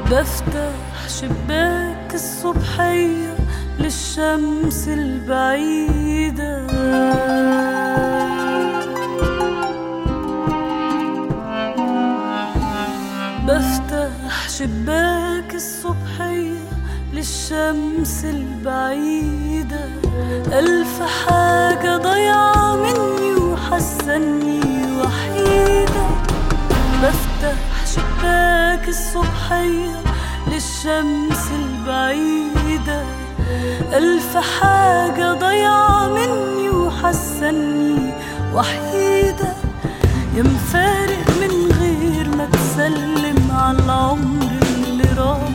بفتح شباك الصبحية للشمس البعيدة بفتح شباك الصبحية للشمس البعيدة ألف حاجة ضيعة مني وحسني وحيدة بفتح شباك الصبحية للشمس البعيدة ألف حاجة ضيعة مني وحسني وحيدة يا مفارق من غير ما تسلم على العمر اللي راح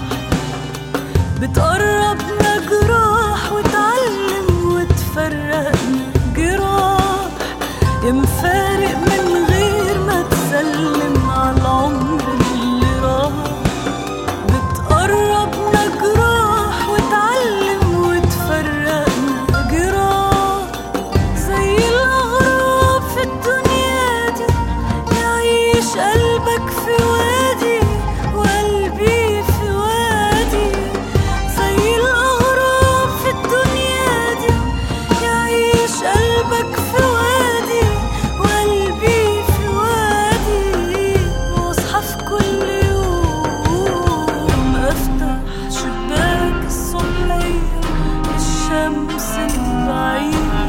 بتقربنا جراح وتعلم وتفرقنا جراح يا مفارق من غير ما تسلم على العمر اللي راح بتقربنا جراح وتعلم وتفرقنا جراح زي الأغراب في الدنيا دي يعيش قلبك في وادي وقلبي في وادي زي الأغراب في الدنيا دي يعيش قلبك في وادي وقلبي في وادي واصحى في كل يوم افتح شباك الصبحية الشمس البعيدة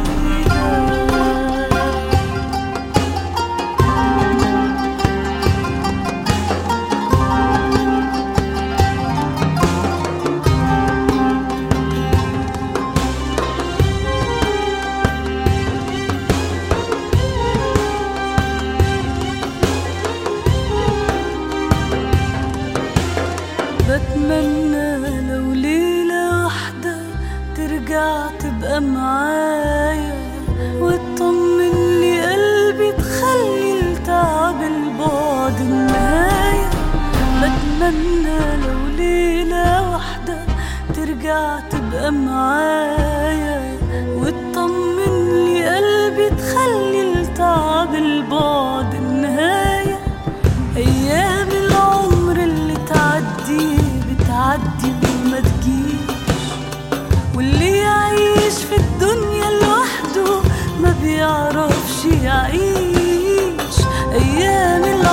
بتمنى لو ليلة واحدة ترجع تبقى معايا وتطمن لي قلبي تخلي التعب البعد النهاية بتمنى لو ليلة واحدة ترجع تبقى معايا وتطمن لي قلبي تخلي التعب البعد النهاية أيام العمر اللي تعدي بتعدي وما تجيش واللي يعيش في الدنيا لوحده ما بيعرفش يعيش أيام